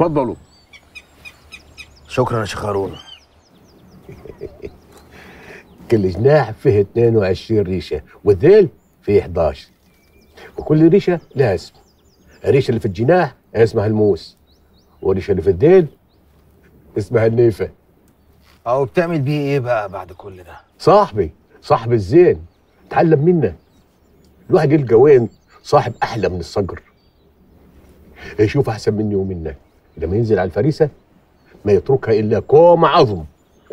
اتفضلوا شكرا يا شيخ هارون كل جناح فيه 22 ريشه والذيل فيه 11 وكل ريشه لها اسم الريشه اللي في الجناح اسمها الموس والريشه اللي في الذيل اسمها النيفه او بتعمل بيه ايه بقى بعد كل ده صاحبي صاحب الزين اتعلم منه الواحد يلقى وين صاحب احلى من الصقر يشوف احسن مني ومنك لما ينزل على الفريسه ما يتركها الا كوم عظم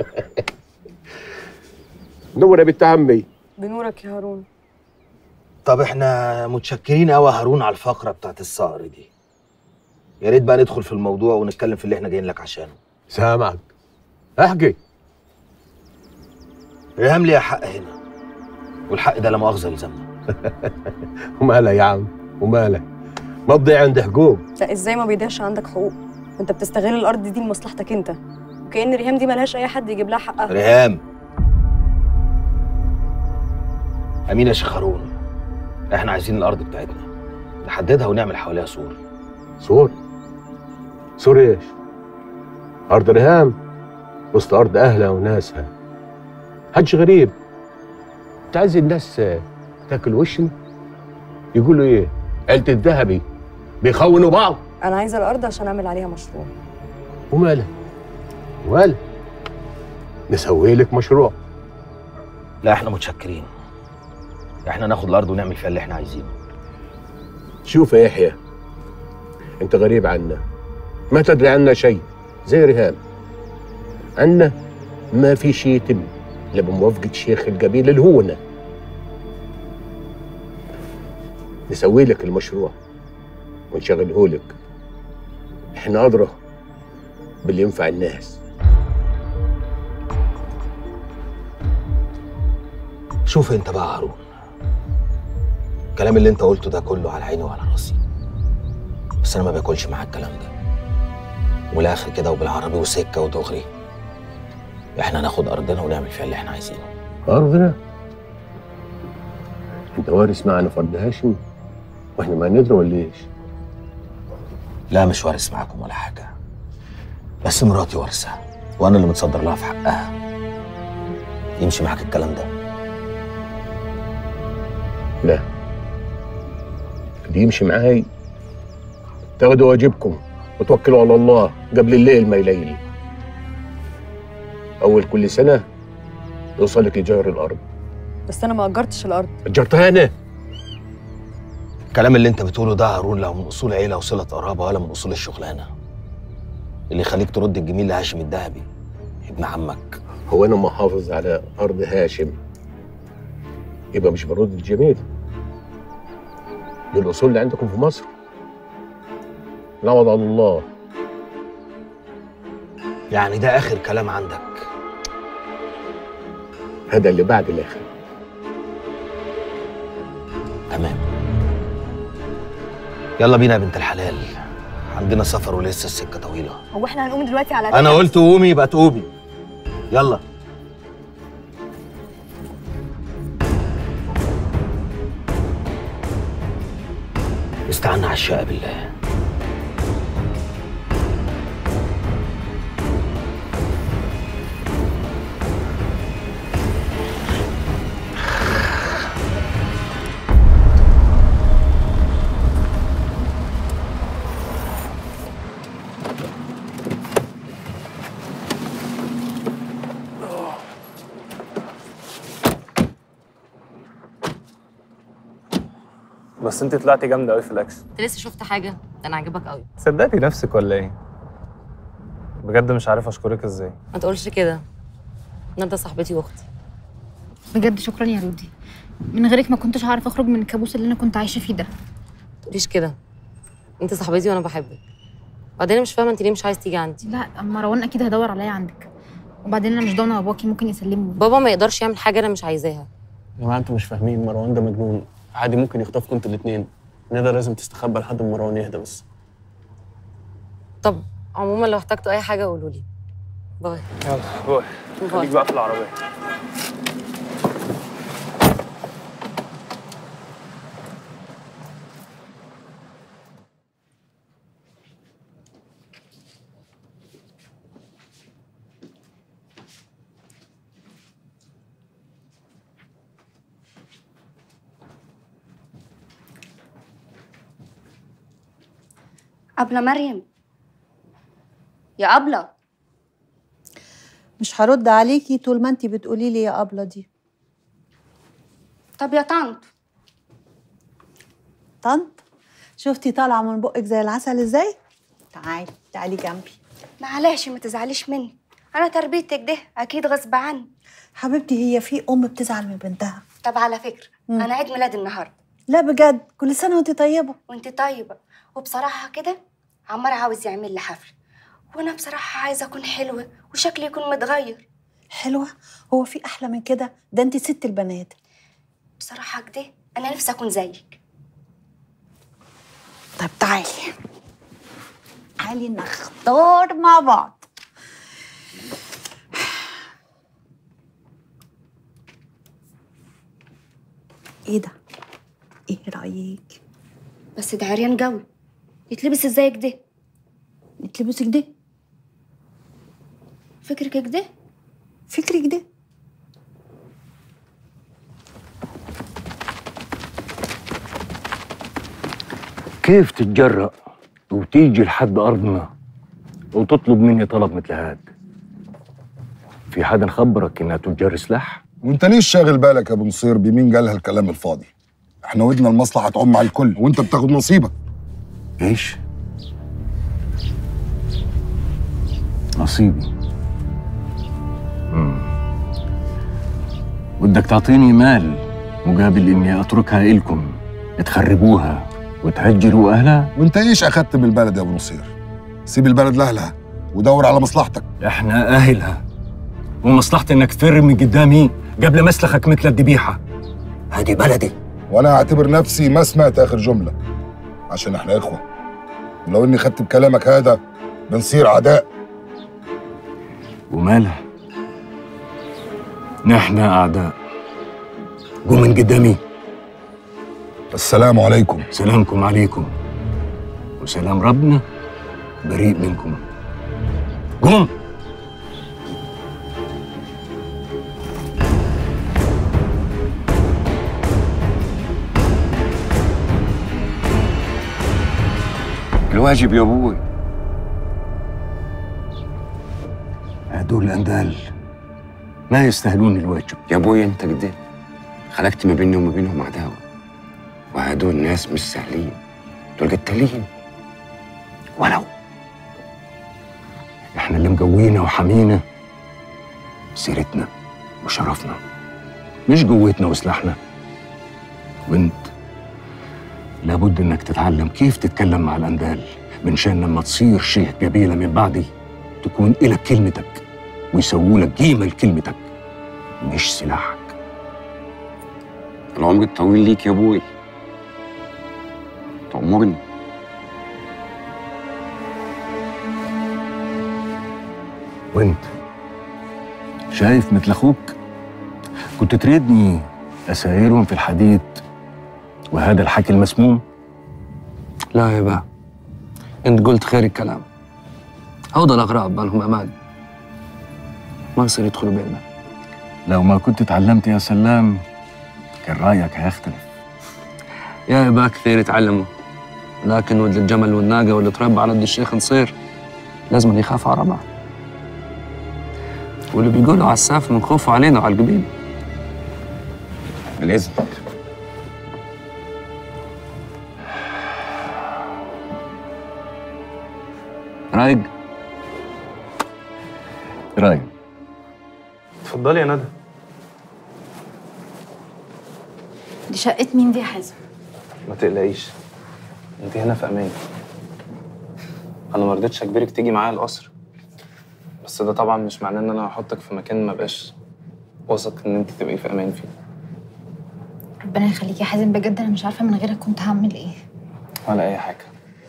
نور يا بنت عمي بنورك يا هارون طب احنا متشكرين قوي يا هارون على الفقره بتاعت الصقر دي يا ريت بقى ندخل في الموضوع ونتكلم في اللي احنا جايين لك عشانه سامعك احكي ريهام ليها حق هنا والحق ده لا مؤاخذه يلزمنا ومالها يا عم ومالها ما تضيع عند حقوق لا ازاي ما بيضيعش عندك حقوق انت بتستغل الارض دي لمصلحتك انت وكأن ريهام دي ملهاش اي حد يجيب لها حقها ريهام امين يا شيخ هارون احنا عايزين الارض بتاعتنا نحددها ونعمل حواليها سور سور سور ايش ارض ريهام وسط ارض اهلها وناسها حج غريب انت عايز الناس آه، تاكل وشن يقولوا ايه عيلة الذهبي بيخونوا بعض انا عايزه الارض عشان اعمل عليها مشروع وماله وماله نسوي لك مشروع لا احنا متشكرين احنا ناخد الارض ونعمل فيها اللي احنا عايزينه شوف يا يحيى انت غريب عنا ما تدري عنا شيء زي رهان عنا ما في شيء يتم الا بموافقه شيخ القبيله اللي هو أنا. نسوي لك المشروع ونشغله لك احنا ادرى باللي ينفع الناس شوف انت بقى يا هارون الكلام اللي انت قلته ده كله على عيني وعلى راسي بس انا ما باكلش معاك الكلام ده والاخر كده وبالعربي وسكه ودغري احنا ناخد ارضنا ونعمل فيها اللي احنا عايزينه ارضنا انت وارث معنا فرد هاشم واحنا ما ندري ولا ايش لا مش وارث معاكم ولا حاجه بس مراتي وارثه وانا اللي متصدر لها في حقها يمشي معاك الكلام ده لا اللي يمشي معاي تاخدوا واجبكم وتوكلوا على الله قبل الليل ما يليل أول كل سنة يوصلك إيجار الأرض بس انا ما اجرتش الارض أجرتها أنا الكلام اللي انت بتقوله ده يا هارون لا من اصول عيله وصله قرابه ولا من اصول الشغلانه اللي يخليك ترد الجميل لهاشم الذهبي ابن عمك هو أنا محافظ على أرض هاشم يبقى مش برد الجميل دي الأصول اللي عندكم في مصر نعوض على الله يعني ده اخر كلام عندك هذا اللي بعد الآخر تمام يلا بينا يا بنت الحلال عندنا سفر ولسه السكه طويله هو احنا هنقوم دلوقتي على انا قلت قومي يبقى تقومي يلا استعنا على الشقه بالله بس انت طلعتي جامده قوي في الاكشن انت لسه شفت حاجه ده انا عاجبك قوي صدقتي نفسك ولا ايه بجد مش عارف اشكرك ازاي ما تقولش كده ندى صاحبتي واختي بجد شكرا يا رودي من غيرك ما كنتش هعرف اخرج من الكابوس اللي انا كنت عايشه فيه ده ما تقوليش كده انت صاحبتي وانا بحبك بعدين انا مش فاهمه انت ليه مش عايز تيجي عندي لا مروان اكيد هيدور عليا عندك وبعدين انا مش ضامنه باباكي ممكن يسلمني بابا ما يقدرش يعمل حاجه انا مش عايزاها يا جماعه انتوا مش فاهمين مروان ده مجنون عادي ممكن يخطفكم انتوا الاثنين ندى لازم تستخبى لحد ما مروان يهدى بس طب عموما لو احتجتوا اي حاجه قولوا لي باي يلا روح خليك بقى في العربيه أبلة مريم يا أبلة مش هرد عليكي طول ما انتي بتقولي لي يا أبلة دي طب يا طنط طنط شفتي طالعة من بقك زي العسل ازاي تعالي تعالي جنبي معلش ما تزعليش مني أنا تربيتك ده أكيد غصب عني حبيبتي هي في أم بتزعل من بنتها طب على فكرة مم. أنا عيد ميلادي النهاردة لا بجد كل سنة وانتي طيبة وانت طيبة وبصراحة كده عمار عاوز يعمل لي حفلة وأنا بصراحة عايزة أكون حلوة وشكلي يكون متغير حلوة هو في أحلى من كده ده انتي ست البنات بصراحة كده أنا نفسي أكون زيك طيب تعالي تعالي نختار مع بعض ايه ده ايه رأيك بس ده عريان قوي يتلبس ازاي كده نتلبس كده فكرك كده فكري كده كيف تتجرأ وتيجي لحد أرضنا وتطلب مني طلب مثل هاد في حدا خبرك إنها تجار سلاح؟ وانت ليش شاغل بالك يا ابو نصير بمين قال هالكلام الفاضي احنا ودنا المصلحه تعم على الكل وانت بتاخد نصيبك إيش؟ نصيبي مم. بدك تعطيني مال مقابل إني أتركها إلكم تخربوها وتهجروا أهلها؟ وانت ايش اخدت من البلد يا ابو نصير سيب البلد لاهلها ودور على مصلحتك إحنا أهلها ومصلحتي إنك تفر من قدامي قبل ما أسلخك مثل الذبيحة هذه بلدي وانا اعتبر نفسي ما سمعت اخر جمله عشان احنا اخوه ولو اني خدت بكلامك هذا بنصير عداء ومالها نحن أعداء قوم من قدامي السلام عليكم سلامكم عليكم وسلام ربنا بريء منكم قوم الواجب يا ابوي هدول الأندال ما يستاهلون الواجب يا ابوي انت كده خلقت ما بيني وما بينهم عداوه وهدول ناس مش سهلين دول قتالين ولو احنا اللي مقوينا وحمينا سيرتنا وشرفنا مش قوتنا وسلاحنا وانت لابد انك تتعلم كيف تتكلم مع الاندال من شان لما تصير شيخ قبيله من بعدي تكون إلك كلمتك ويسووا لك قيمه لكلمتك مش سلاحك العمر الطويل ليك يا ابوي تعمرني وانت شايف مثل اخوك كنت تريدني اسايرهم في الحديد وهذا الحكي المسموم لا يا با انت قلت خير الكلام هوضا الاغراب بالهم امان ما يصير يدخلوا بيننا لو ما كنت تعلمت يا سلام كان رايك هيختلف يا يبا كثير يتعلموا لكن ولد الجمل والناقة واللي تربى على يد الشيخ نصير لازم يخاف على بعض واللي بيقولوا عساف من خوفه علينا وعلى القبيل بالاذن رايق رايق اتفضلي يا ندى دي شقة مين دي يا حازم؟ ما تقلقيش انت هنا في امان انا ما رضيتش اجبرك تيجي معايا القصر بس ده طبعا مش معناه ان انا هحطك في مكان ما بقاش واثق ان انت تبقي في امان فيه ربنا يخليك يا حازم بجد انا مش عارفة من غيرك كنت هعمل ايه ولا اي حاجه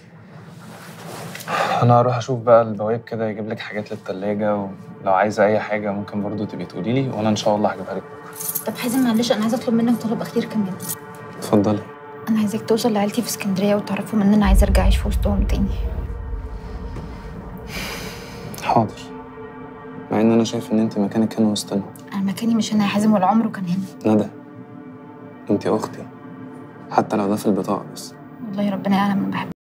انا هروح اشوف بقى البواب كده يجيب لك حاجات للتلاجة ولو عايزه اي حاجه ممكن برضو تبقي تقولي لي وانا ان شاء الله هجيبها لك طب حازم معلش انا عايزة اطلب منك طلب اخير كمان اتفضلي انا عايزاك توصل لعيلتي في اسكندرية وتعرفهم ان انا عايزة ارجع اعيش في وسطهم تاني حاضر مع ان انا شايف ان انت مكانك هنا وسطنا انا مكاني مش هنا يا حازم ولا عمره كان هنا ندى انت اختي حتى لو ده في البطاقه بس والله ربنا يعلم انا بحبك